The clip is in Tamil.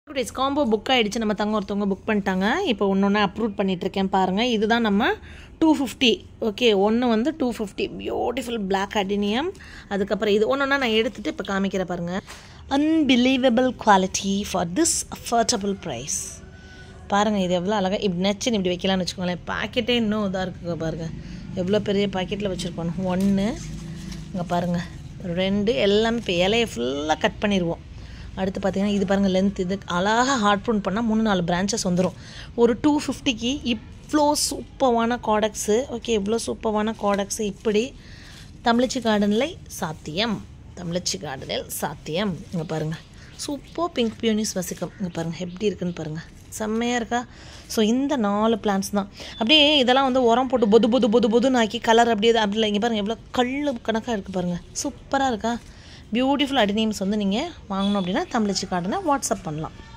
டேஸ் காம்போ புக் ஆகிடுச்சு நம்ம தங்க ஒருத்தவங்க புக் பண்ணிட்டாங்க இப்போ ஒன்று ஒன்று அப்ரூவ் பண்ணிகிட்ருக்கேன் பாருங்கள் இதுதான் நம்ம டூ ஃபிஃப்டி ஓகே ஒன்று வந்து two fifty beautiful black adenium அதுக்கப்புறம் இது ஒன்று ஒன்றா நான் எடுத்துகிட்டு இப்போ காமிக்கிறேன் பாருங்கள் unbelievable quality for this affordable price பாருங்கள் இது எவ்வளோ அழகாக இப்படி நச்சுன்னு இப்படி வைக்கலாம்னு வச்சுக்கோங்களேன் பாக்கெட்டே இன்னும் இதாக இருக்குங்க பாருங்கள் எவ்வளோ பெரிய பாக்கெட்டில் வச்சுருக்கோம் ஒன்று இங்கே பாருங்கள் ரெண்டு எல்லாமே இப்போ இலையை ஃபுல்லாக கட் பண்ணிடுவோம் அடுத்து பார்த்தீங்கன்னா இது பாருங்கள் லென்த் இது அழகாக ஹார்ட் ப்ரூன் பண்ணால் மூணு நாலு பிரான்ச்சஸ் வந்துடும் ஒரு டூ ஃபிஃப்டிக்கு இவ்வளோ சூப்பரான ப்ராடக்ட்ஸு ஓகே இவ்வளோ சூப்பரான ப்ராடக்ட்ஸு இப்படி தமிழச்சி கார்டனில் சாத்தியம் தமிழச்சி கார்டனில் சாத்தியம் இங்கே பாருங்கள் சூப்பர் பிங்க் பியூனிஸ் வசிக்கம் இங்கே பாருங்கள் எப்படி இருக்குன்னு பாருங்கள் செம்மையாக இருக்கா ஸோ இந்த நாலு பிளான்ஸ் தான் அப்படியே இதெல்லாம் வந்து உரம் போட்டு பொது பொது பொது பொதுன்னு ஆக்கி கலர் அப்படியே அப்படி இல்லை இங்கே பாருங்கள் எவ்வளோ கல் கணக்காக இருக்குது பாருங்கள் சூப்பராக இருக்கா பியூட்டிஃபுல் அடினியம்ஸ் வந்து நீங்கள் வாங்கணும் அப்படின்னா தமிழச்சி கார்டனை வாட்ஸ்அப் பண்ணலாம்